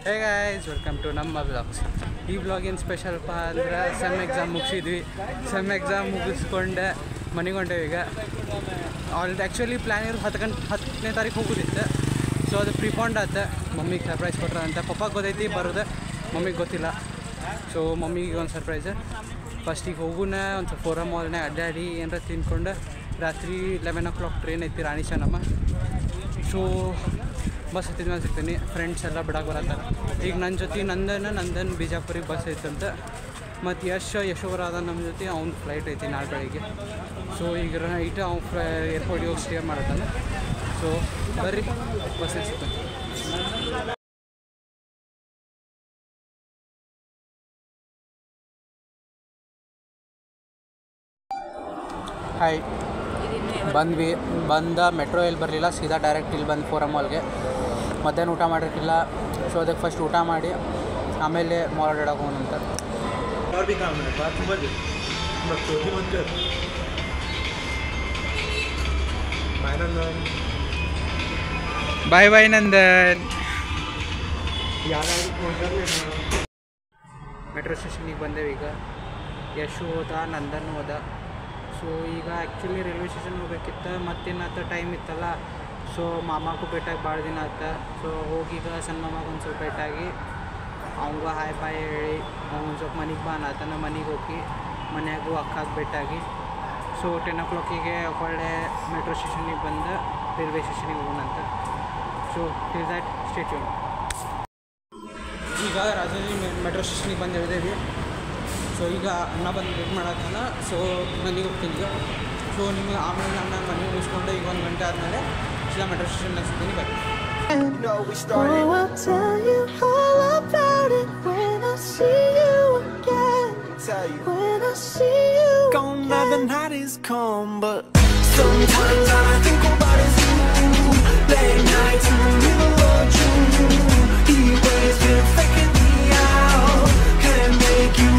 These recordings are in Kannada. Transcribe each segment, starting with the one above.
ಹೇ ಗಾಯ್ಸ್ ವೆಲ್ಕಮ್ ಟು ನಮ್ಮ ಬ್ಲಾಗ್ಸ್ ಈ ಬ್ಲಾಗಿನ ಸ್ಪೆಷಲ್ಪ ಅಂದ್ರೆ ಸೆಮ್ ಎಕ್ಸಾಮ್ ಮುಗಿಸಿದ್ವಿ ಸೆಮ್ ಎಕ್ಸಾಮ್ ಮುಗಿಸ್ಕೊಂಡೆ ಮನೆಗೆ ಹೊಂಟೇವಿ ಈಗ ಆಲ್ರೆಡಿ ಆ್ಯಕ್ಚುಲಿ ಪ್ಲ್ಯಾನ್ ಇರೋದು ಹತ್ತು ಗಂಟೆ ಹತ್ತನೇ ತಾರೀಕು ಹೋಗೋದಿತ್ತು ಸೊ ಅದು ಪ್ರಿಫಂಡ್ ಆತ ಮಮ್ಮಿಗೆ ಸರ್ಪ್ರೈಸ್ ಕೊಟ್ರ ಅಂತ ಪಪ್ಪಾಗೆ ಗೊತ್ತೈತಿ ಬರೋದು ಮಮ್ಮಿಗೆ ಗೊತ್ತಿಲ್ಲ ಸೊ ಮಮ್ಮಿಗೆ ಒಂದು ಸರ್ಪ್ರೈಸ್ ಫಸ್ಟಿಗೆ ಹೋಗುನ ಒಂದು ಸ್ವಲ್ಪ ಫೋರ ಮಾಲ್ನೇ ಅಡ್ಡಾಡಿ ಏನಾರ ತಿನ್ಕೊಂಡು ರಾತ್ರಿ ಲೆವೆನ್ ಓ ಕ್ಲಾಕ್ ಟ್ರೈನ್ ಐತಿ ರಾಣಿ ಚೆನ್ನಮ್ಮ ಸೊ ಬಸ್ ಹತ್ತಿದ ಮೇಲೆ ಸಿಗ್ತೀನಿ ಫ್ರೆಂಡ್ಸ್ ಎಲ್ಲ ಬಿಡಕ್ಕೆ ಬರತ್ತಾರ ಈಗ ನನ್ನ ಜೊತೆ ನಂದನ ನಂದನ್ ಬಿಜಾಪುರಿಗೆ ಬಸ್ ಐತಂತ ಮತ್ತು ಯಶ್ ಯಶೋವರಾದ ನಮ್ಮ ಜೊತೆ ಅವ್ನ ಫ್ಲೈಟ್ ಐತಿ ನಾಳೆ ಬೆಳಿಗ್ಗೆ ಸೊ ಈಗ ನೈಟ್ ಅವ್ನು ಫ್ಲೈ ಏರ್ಪೋರ್ಟಿಗೆ ಹೋಗಿ ಸ್ಟೇ ಮಾಡತ್ತಾನ ಸೊ ಬರ್ರಿ ಬಸ್ ಸಿಗ್ತಾನೆ ಹಾಯ್ ಬಂದ್ವಿ ಬಂದ ಮೆಟ್ರೋ ಎಲ್ಲಿ ಬರಲಿಲ್ಲ ಸೀದಾ ಡೈರೆಕ್ಟ್ ಇಲ್ಲಿ ಬಂದು ಫೋರಮ್ ಮಾಲ್ಗೆ ಮಧ್ಯಾಹ್ನ ಊಟ ಮಾಡಿರ್ತಿಲ್ಲ ಸೊ ಅದಕ್ಕೆ ಫಸ್ಟ್ ಊಟ ಮಾಡಿ ಆಮೇಲೆ ಮಾಲ್ ಅಡ್ಡಾಡಕ್ಕೆ ಹೋಗೋಣಂತ और भी काम है बात समझ बस सोची मत कर मायनंदन ಬಾಯ್ ಬಾಯ್ ನಂದನ್ यार फोन कर लेना ಮೆಟ್ರೋ ಸ್ಟೇಷನಿಗೆ ಬಂದೇವೆ ಈಗ ಯಶು ಹೋದ ನಂದನ್ ಹೋದ ಸೊ ಈಗ ಆ್ಯಕ್ಚುಲಿ ರೈಲ್ವೆ ಸ್ಟೇಷನ್ ಹೋಗ್ಬೇಕಿತ್ತು ಮತ್ತೇನಾತ ಟೈಮ್ ಇತ್ತಲ್ಲ ಸೊ ಮಾಮಾಗೂ ಭೇಟಾಗಿ ಭಾಳ ದಿನ ಆತ ಸೊ ಹೋಗಿ ಈಗ ಸಣ್ಣ ಮಾಮಾಗ ಒಂದು ಸ್ವಲ್ಪ ಭೇಟಾಗಿ ಅವಂಗ ಹಾಯ್ ಬಾಯ್ ಹೇಳಿ ಅವ್ನು ಸ್ವಲ್ಪ ಮನೆಗೆ ಬಾ ಆತನ ಮನೆಗೆ ಹೋಗಿ ಮನ್ಯಾಗೂ ಅಕ್ಕಾಗ ಭೇಟಾಗಿ ಸೊ ಟೆನ್ ಓ ಕ್ಲಾಕಿಗೆ ಹೊಳ್ಳೆ ಮೆಟ್ರೋ ಸ್ಟೇಷನಿಗೆ ಬಂದು ರೈಲ್ವೆ ಸ್ಟೇಷನಿಗೆ ಹೋಗೋಣಂತ ಸೊ ಟಿಲ್ ದ್ಯಾಟ್ ಸ್ಟೇಟ್ಯೂನ್ ಈಗ ರಾಜಾಜಿ ಮೆಟ್ರೋ ಸ್ಟೇಷನಿಗೆ ಬಂದಿದ್ದೇವೆ ಸೊ ಈಗ ಅಣ್ಣ ಬಂದು ವೇಟ್ ಮಾಡತ್ತಾನ ಸೊ ಮನೆಗೆ ಹೋಗ್ತೀನಿ ಈಗ ಸೊ ನಿಮಗೆ ಆಮೇಲೆ ಅಣ್ಣ ಮನೆ ಮುಗಿಸ್ಕೊಂಡು ಈಗ ಒಂದು ಗಂಟೆ ಆದಮೇಲೆ ಸೀದಾ ಮೆಟ್ರೋ ಸ್ಟೇಷನ್ ಸಿಗ್ತೀನಿ ಬರ್ರಿ Oh, I'll tell you all about it when I see you again. When I see you Gone now the night is come, but sometimes all I think about is you. Late nights in the middle of June. He always been faking me out. Can't make you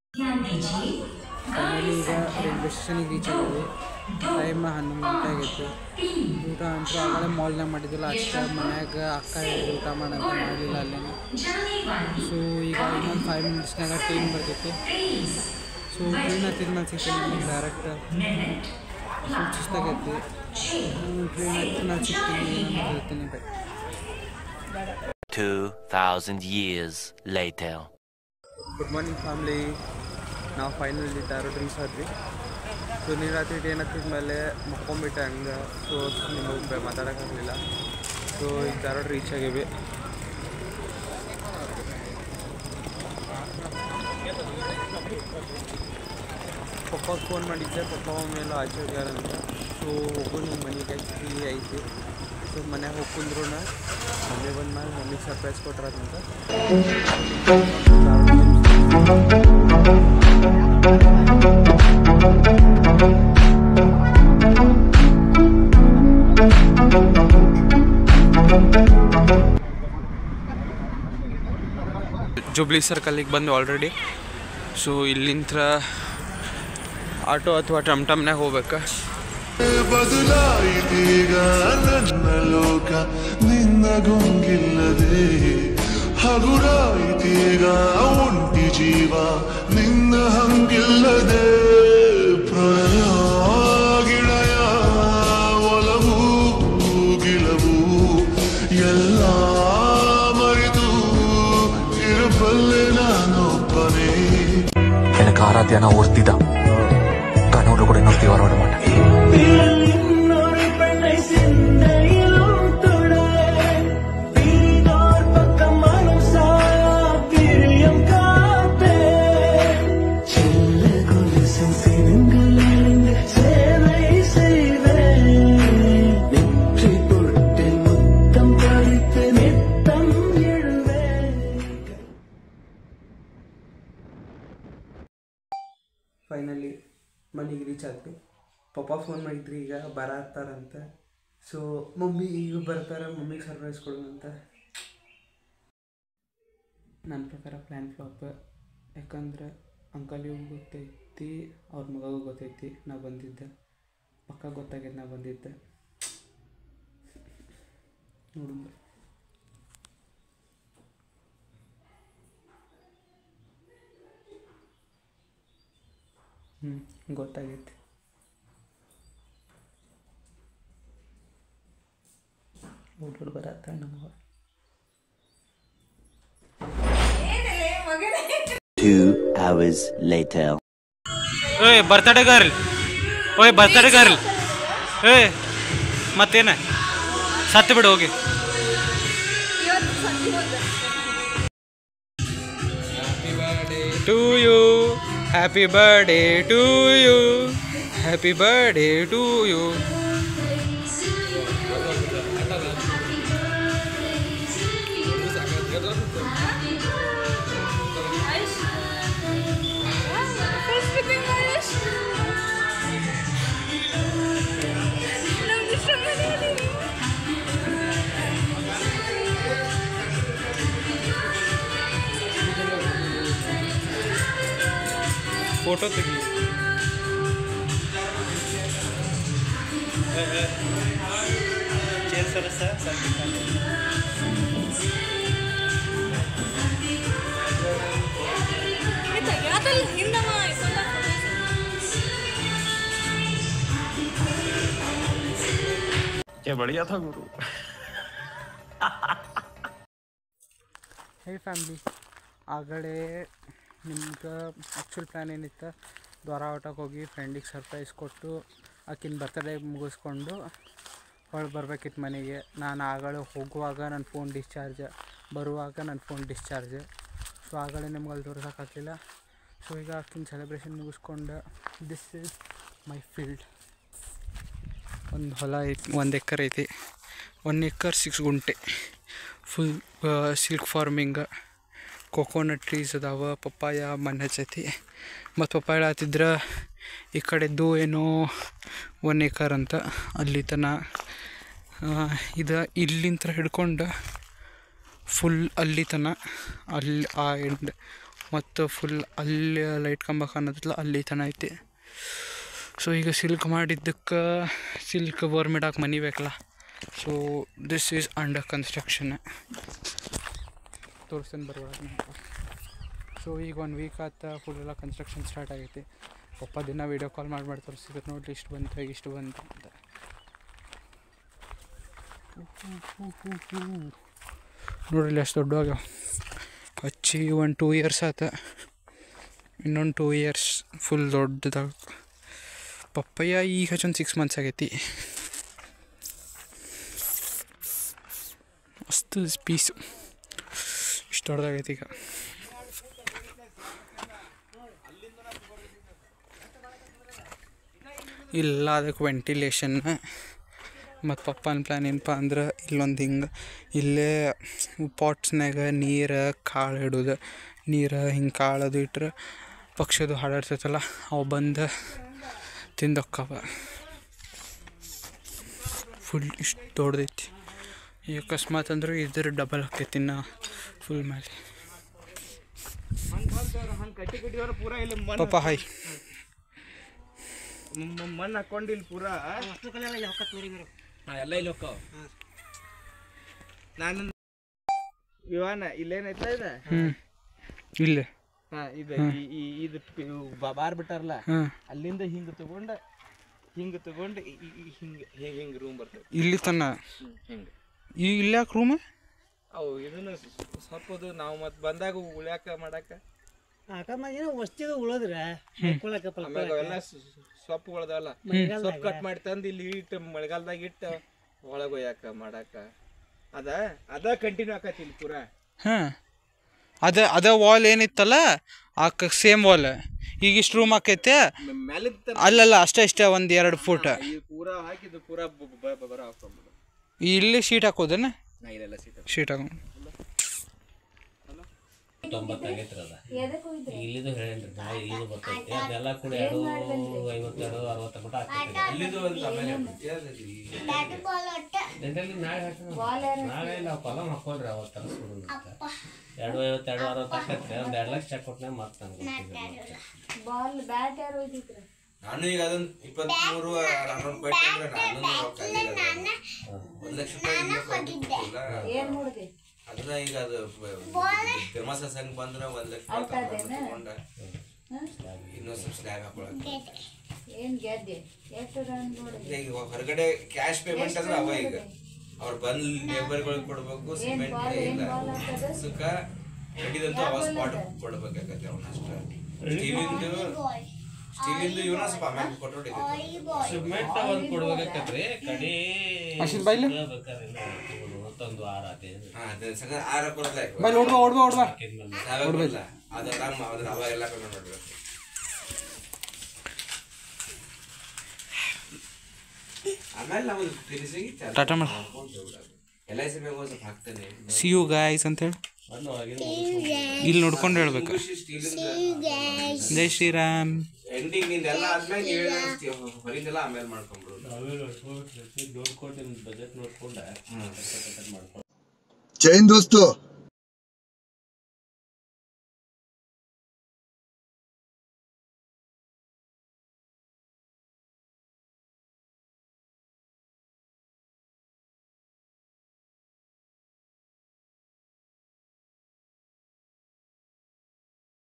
finally ಈಗ ರೈಲ್ವೆ ಸ್ಟೇಷನಿಗೆ ರೀಚ್ ಆಗಿದ್ವಿ ಟೈಮ್ ಹನ್ನೊಂದು ಗಂಟೆ ಆಗಿತ್ತು ಊಟ ಅಂತೂ ಆಗಲೇ ಮಾಲ್ನಾಗ ಮಾಡಿದ್ದಿಲ್ಲ ಅಷ್ಟೇ ಮನ್ಯಾಗ ಅಕ್ಕ ಹೇಳಿದ್ರು ಊಟ ಮಾಡಂತ ಮಾಡಲಿಲ್ಲ ಅಲ್ಲೇ ಸೊ ಈಗ ಇನ್ನೊಂದು ಫೈವ್ ಮಿನಿಟ್ಸ್ನಾಗ ಟ್ರೈನ್ ಬರ್ತೈತಿ ಸೊ ಟ್ರೈನ್ ಹತ್ತಿದ ಮೇಲೆ ಸಿಗ್ತೀನಿ ನಿಮಗೆ ಡೈರೆಕ್ಟ್ ಸೊ ಸುಸ್ತಾಗೈತಿ ಟ್ರೈನ್ ಹತ್ತಿದ ಮೇಲೆ ಸಿಗ್ತೀನಿ ಅಂತ ಹೇಳ್ತೀನಿ bye 2,000 years later. Good morning family ನಾವು ಫೈನಲಿ ಧಾರವಾಡ ರೀಚ್ ಆದ್ವಿ ಸೊ ನೀನು ರಾತ್ರಿ ಟ್ರೈನ್ ಹತ್ತಿದ ಮೇಲೆ ಮಕ್ಕೊಂಬಿಟ್ಟೆ ಹಂಗೆ ಸೊ ನಿಮಗೆ ಮಾತಾಡೋಕ್ಕಾಗಲಿಲ್ಲ ಸೊ ಈಗ ಧಾರವಾಡ ರೀಚ್ ಆಗೀವಿ ಪಪ್ಪಾಗೆ ಫೋನ್ ಮಾಡಿದ್ದೆ ಪಪ್ಪ ಮೇಲೆ ಆಚೆ ಹೋಗ್ಯಾರಂತ ಸೊ ಹೋಗು ನಿಮ್ಮ ಮನೆಗೆ ಫ್ರೀ ಐತಿ ಸೊ ಮನ್ಯಾಗ ಹೋಗಿ ಕುಂದ್ರು ಮಮ್ಮಿ ಬಂದ್ಮೇಲೆ ಮಮ್ಮಿಗೆ ಸರ್ಪ್ರೈಸ್ ಕೊಟ್ರಂತ ಜುಬ್ಲಿ ಸರ್ಕಲ್ಲಿಗೆ ಬಂದು ಆಲ್ರೆಡಿ ಸೊ ಇಲ್ಲಿಂದ ಆಟೋ ಅಥವಾ ಟಮ್ ಟಮ್ನಾಗ ಹೋಗ್ಬೇಕಾ ಬದಲಾಯಿತೀಗ ನನ್ನ ಲೋಕ ನಿನ್ನ ಗೊಂಗಿಲ್ಲದೆ ಹಗುರಾಯಿತೀಗ ಒಂಟಿ ಜೀವ ನಿನ್ನ ಹಂಗಿಲ್ಲದೆ ಪ್ರಣಯ ಗಿಳಯ ಒಲವು ಗಿಳವು ಎಲ್ಲ ಮರೆತು ಇರಬಲ್ಲೆ ನಾನೊಬ್ಬನೇ எனக்கு ஆராத்தியான ஒருத்தி தான் கனவுல கூட இன்னொருத்தி வரவிட மாட்டேன் இன்னொரு பெண்ணை சிந்தையிலும் தொட வீணோர் பக்கம் மனம் சாயா பிரியம் காப்பே செல்ல கொலுசின் சினங்கள் அணிந்து சேவை செய்வேன் நெற்றி பொட்டில் முத்தம் பறித்து நித்தம் எழுவேன் ಫೈನಲಿ ಮನೆಗೆ ರೀಚ್ ಆದ್ವಿ ಪಪ್ಪ ಫೋನ್ ಮಾಡಿದ್ರಿ ಈಗ ಬರತ್ತಾರಂತ ಸೊ ಮಮ್ಮಿ ಈಗ ಬರ್ತಾರೆ ಮಮ್ಮಿಗೆ ಸರ್ಪ್ರೈಸ್ ಕೊಡೋಣಂತ ನನ್ನ ಪ್ರಕಾರ ಪ್ಲ್ಯಾನ್ ಫ್ಲಾಪ್ ಯಾಕಂದ್ರೆ ಅಂಕಲಿಗೂ ಗೊತ್ತೈತಿ ಅವ್ರ ಮಗಗೂ ಗೊತ್ತೈತಿ ನಾ ಬಂದಿದ್ದೆ ಪಕ್ಕ ಗೊತ್ತಾಗೈತೆ ನಾ ಬಂದಿದ್ದೆ ನೋಡೋಣ ಹ್ಞೂ ಗೊತ್ತಾಗೈತಿ ಹುಡುಗರು ಬರತ್ತ ನಮಗೆ Two hours later. ಓಯ್ ಬರ್ತಡೇ ಗರ್ಲ್ ಓಯ್ ಬರ್ತಡೇ ಗರ್ಲ್ ಏಯ್ ಮತ್ತೇನ ಸತ್ತು ಬಿಡು ಹೋಗಿ to you happy birthday to you happy birthday to you photo ತೆಗಿ क्या बढ़िया था गुरु ಹೇ ಫ್ಯಾಮ್ಲಿ ಆಗಲೇ ನಿಮ್ಗೆ ಆ್ಯಕ್ಚುಲ್ ಪ್ಲ್ಯಾನ್ ಏನಿತ್ತು ದ್ವಾರ ಊಟಕ್ಕೆ ಹೋಗಿ ಫ್ರೆಂಡಿಗೆ ಸರ್ಪ್ರೈಸ್ ಕೊಟ್ಟು ಆಕಿನ ಬರ್ತಡೇ ಮುಗಿಸ್ಕೊಂಡು ಹೊಳ್ ಬರ್ಬೇಕಿತ್ತು ಮನೆಗೆ ನಾನು ಆಗಲೇ ಹೋಗುವಾಗ ನನ್ನ ಫೋನ್ ಡಿಸ್ಚಾರ್ಜ್ ಬರುವಾಗ ನನ್ನ ಫೋನ್ ಡಿಸ್ಚಾರ್ಜ್ ಸೊ ಆಗಲೇ ನಿಮ್ಗೆ ಅಲ್ಲಿ ತೋರ್ಸೋಕ್ಕಾಗಲಿಲ್ಲ ಸೊ ಈಗ ಆಕಿನ ಸೆಲೆಬ್ರೇಷನ್ ಮುಗಿಸ್ಕೊಂಡು ದಿಸ್ ಇಸ್ ಮೈ ಫೀಲ್ಡ್ ಒಂದು ಹೊಲ ಐತಿ ಒಂದು ಎಕರೆ ಐತಿ ಒನ್ ಎಕರ್ ಸಿಕ್ಸ್ ಗುಂಟೆ full silk farming coconut trees ಅದಾವ ಪಪ್ಪಾಯ ಮಣ್ಣು ಹಚ್ಚೈತಿ ಮತ್ತು ಪಪ್ಪಾಯ ಹೇಳತ್ತಿದ್ರೆ ಈ ಕಡೆದ್ದು ಏನೋ ಒನ್ ಏಕರ್ ಅಂತ ಅಲ್ಲಿ ತನ ಇದು ಇಲ್ಲಿಂದ ಹಿಡ್ಕೊಂಡು ಫುಲ್ ಅಲ್ಲಿ ತನ ಅಲ್ಲಿ ಆ ಎಂಡ್ ಮತ್ತು ಫುಲ್ ಅಲ್ಲಿ ಲೈಟ್ ಕಂಬ ಕಾಣತ್ತಲ್ಲ ಅಲ್ಲಿ ತನ ಐತಿ ಸೊ ಈಗ ಸಿಲ್ಕ್ ಮಾಡಿದ್ದಕ್ಕೆ ಸಿಲ್ಕ್ ಗೋರ್ಮೆಂಟಾಗಿ ಮನಿ ಬೇಕಲ್ಲ so this is under construction ತೋರಿಸ್ತೀನಿ ಬರುವಾಗ ಸೊ ಈಗ ಒಂದು ವೀಕ್ ಆತ ಫುಲ್ ಎಲ್ಲ ಕನ್ಸ್ಟ್ರಕ್ಷನ್ ಸ್ಟಾರ್ಟ್ ಆಗೈತಿ ಪಪ್ಪ ದಿನ ವೀಡಿಯೋ ಕಾಲ್ ಮಾಡಿ ಮಾಡಿ ತೋರಿಸಿದ್ರು ನೋಡ್ರಿ ಇಷ್ಟು ಬಂತು ಈಗ ಇಷ್ಟು ಬಂತು ಅಂತ ನೋಡ್ರಿ ಎಷ್ಟು ದೊಡ್ಡವಾಗ ಹಚ್ಚಿ ಒಂದು ಟೂ ಇಯರ್ಸ್ ಆತ ಇನ್ನೊಂದು ಟೂ ಇಯರ್ಸ್ ಫುಲ್ ದೊಡ್ಡದಾಗ ಪಪ್ಪಯ್ಯ ಈಗ ಹಚ್ಚೊಂದು ಸಿಕ್ಸ್ ಮಂತ್ಸ್ ಆಗೈತಿ ಮಸ್ತ್ ಪೀಸು ಇಷ್ಟು ದೊಡ್ಡದಾಗೈತಿ ಈಗ ಇಲ್ಲ ಅದಕ್ಕೆ ವೆಂಟಿಲೇಷನ್ ಮತ್ತು ಪಪ್ಪನ ಪ್ಲ್ಯಾನ್ ಏನಪ್ಪ ಅಂದ್ರೆ ಇಲ್ಲೊಂದು ಹಿಂಗೆ ಇಲ್ಲೇ ಪಾಟ್ಸ್ನಾಗ ನೀರು ಕಾಳು ಇಡೋದು ನೀರು ಹಿಂಗೆ ಕಾಳದು ಇಟ್ರೆ ಪಕ್ಷಿದು ಹಾಡಾಡ್ತೈತಲ್ಲ ಅವು ಬಂದು ತಿಂದೊಕ್ಕವ ಫುಲ್ ಇಷ್ಟು ದೊಡ್ಡದೈತಿ ಈ ಅಕಸ್ಮಾತ್ ಅಂದ್ರೆ ಇದ್ರ ಡಬಲ್ ಆಕೈತಿ ನಾ ಫುಲ್ ಮೇಲೆ ಕಟ್ಟಿ ಕಟ್ಟಿದವ್ರ ಪೂರಾ ಇಲ್ಲಿ ಪಾಪ ಹಾಯ್ ಮಣ್ಣು ಹಾಕೊಂಡು ಇಲ್ಲಿ ಪೂರಾ ಎಲ್ಲ ಇಲ್ಲಿ ಹೋಗ್ತಾವ ನಾನು ಇವಾನ ಇಲ್ಲೇನೈತ ಇದ ಹ್ಞೂ ಇಲ್ಲೇ ಹಾ ಇದು ಈ- ಈ ಇದು ಪಿ- ಬ- ಬಾರ್ ಬಿಟ್ಟಾರಲ್ಲ ಹಾಂ ಅಲ್ಲಿಂದ ಹಿಂಗ ತಗೊಂಡ ಹಿಂಗ ತಗೊಂಡು ಈ- ಈ- ಈ ಹಿಂಗ ಹಿಂಗ ಹಿಂಗ ರೂಮ್ ಬರ್ತದೆ ಇಲ್ಲಿ ತನ ಹಿಂಗ ಈ ಇಲ್ಲ ಯಾಕೆ ರೂಮ್ ಅವು ಇದನ್ನ ಸ್- ಸ್ವಲ್ಪ ಅದು ನಾವು ಮತ್ತೆ ಬಂದಾಗ ಉಳ್ಯಾಕ ಮಾಡಾಕ ಏನೋ ವಸ್ತಿದು ಉಳಿದ್ರೆ ಮಲ್ಕೊಳಕ ಆಮ್ಯಾಗ ಅವೆಲ್ಲ ಸ್- ಸ್- ಸೊಪ್ಪುಗಳದಲ್ಲ ಸೊಪ್ಪು ಕಟ್ ಮಾಡಿ ತಂದು ಇಲ್ಲಿ ಇಟ್ಟು ಮಳೆಗಾಲದಾಗ ಇಟ್ಟು ಒಳಗೆ ಒಯ್ಯಾಕ ಮಾಡಾಕ ಅದ ಅದ ಕಂಟಿನ್ಯೂ ಆಕತಿ ಇಲ್ಲಿ ಪೂರಾ ಹಾಂ ಅದ ಅದ ವಾಲ್ ಏನಿತ್ತಲ್ಲ ಆಕ ಸೇಮ್ ವಾಲ್ ಈಗ ಇಷ್ಟು ರೂಮ್ ಆಕೈತೆ ಮ್ಯಾಲಿಂದ ಅಲ್ಲಲ್ಲ ಅಷ್ಟೇ ಇಷ್ಟೇ ಒಂದು ಎರಡು ಫೂಟ್ ಈ ಪೂರಾ ಹಾಕಿದ್ದು ಪೂರಾ ಬ- ಬ- ಬ- ಬರ ಹಾಕೊಂಡ್ಬಿಡು ಇಲ್ಲಿ ಶೀಟ್ ಹಾಕೋದನ್ನ ನಾ ಇಲ್ಲೆಲ್ಲ ಸೀಟ ಶೀಟ್ ಹಾಕೊಂಡು ಇಲ್ಲಿದು ಹೇಳೇನ್ರಿ ನಾ ಇಲ್ಲಿದು ಬರ್ತೈತಿ ಅದೆಲ್ಲ ಕೂಡ ಎರಡು ಐವತ್ತೆರಡು ಅರವತ್ತು ಮಟ ನಾಳೆ ಹಾಕೋಣ ನಾಳೆ ನಾವು ಕೊಲಮ್ ಹಾಕೊಳ್ರಿ ಅವತ್ತು ತರಿಸ್ಬಿಡು ಅಂತ ಎರಡು ಐವತ್ತೆರಡು ಅರವತ್ತು ಹಾಕತ್ತೆ ಒಂದು ಎರಡು ಲಕ್ಷ ಚೆಕ್ ಕೊಟ್ಟನೆ ಮತ್ತೆ ನಂಗೆ ಬಾಲ್ ಬ್ಯಾಟ್ ಯಾರು ಹೋಯ್ತಿದ್ರ ನಾನು ಈಗ ಅದೊಂದು ಇಪ್ಪತ್ಮೂರು ಅರವತ್ತು ಕೊಟ್ಟೆ ಅಂದ್ರೆ ನಾನು ರೊಕ್ಕ ಅಲ್ಲಿಗೆ ಅದು. ಒಂದ್ ಲಕ್ಷ ರೂಪಾಯಿ ಈಗ ಕೊಟ್ಟಿದ್ದಿಲ್ಲ. ಏನ್ ನೋಡ್ದೆ ಅದನ್ನ ಈಗ ಅದು ಫೇಮಸ್ ಸಂಘ ಬಂದ್ರೆ ಒಂದ್ ಲಕ್ಷ ರೂಪಾಯಿ ತಗೊಂಡ್- ತಗೊಂಡ ಇನ್ನೊಂದ್ ಸ್ವಲ್ಪ ಸ್ಲ್ಯಾಗ್ ಹಾಕೊಳಕ್ಕೆ ಏನ್ ಗೆದ್ದೆ ಎಷ್ಟು ರನ್ ನೋಡಿ ಈಗ ಹೊರಗಡೆ ಕ್ಯಾಶ್ ಪೇಮೆಂಟ್ ಅಂದ್ರೆ ಅವ ಈಗ ಅವ್ರು ಬಂದ್ ಲೇಬರ್ಗಳಿಗೆ ಕೊಡ್ಬೇಕು ಸಿಮೆಂಟ್ ಇಲ್ಲ ಸುಖ ಹಿಡಿದಂತ ಅವ ಸ್ಪಾಟ್ ಕೊಡ್ಬೇಕಾಗತ್ತೆ ಅವನ ಅಷ್ಟ ಸ್ಟೀಲಿಂದು ಸ್ಟೀಲಿಂದು ಇವನ ಸ್ವಲ್ಪ ಆಮ್ಯಾಗ ಕೊಟ್ಟು ಸಿಮೆಂಟ್ ಒಂದ್ ಕೊಡ್ಬೇಕಾಕತ್ರಿ ಕಡೆ ಅಶಿತ್ ಬೈಲು? ಬೇಕಾದ್ರೆ ಇಲ್ಲ ತಗೊಂಡು ಮತ್ತೊಂದು ವಾರ ಆತೆ ಅದೇ ಸಕ ಆರ ಕೊಡ್ತಾ ಬೈಲ್ ಓಡ್ಬಾ ಓಡ್ಬಾ ಓಡ್ಬಾ ಕೊಡ್ಬೇಕಲ್ಲ ಅದೆಲ್ಲ ಅದ್ರ ಅವ ಎಲ್ಲ ಪೇಮೆಂಟ್ ಮಾಡ್ಬೇಕು ಆಮೇಲೆ ನಾವು ತಿರ್ಸಿ ಟಾಟಾ ಮಾಡು. ಎಲ್ ಐ ಸಿ ಮ್ಯಾಗ ಒಂದ್ ಸ್ವಲ್ಪ ಹಾಕ್ತೇನೆ ಸಿ ಯು ಗಾಯ್ಸ್ ಅಂತೇಳಿ ಇಲ್ಲಿ ನೋಡ್ಕೊಂಡು ಹೇಳ್ಬೇಕು ಜೈ ಶ್ರೀರಾಮ್ ಎಂಡಿಂಗ್ ನಿಂದೆಲ್ಲ ಆದ್ಮೇಲೆ ನೀವು ಹೇಳಿದ ಹೊರಗಿಂದೆಲ್ಲ ಆಮೇಲೆ ಮಾಡ್ಕೊಂಡ್ಬಿಡು ನೋಡ್ಕೊಂಡು ಬಜೆಟ್ ನೋಡ್ಕೊಂಡ ಮಾಡ್ಕೊಂಡು ಜೈನ್ ದೋಸ್ತು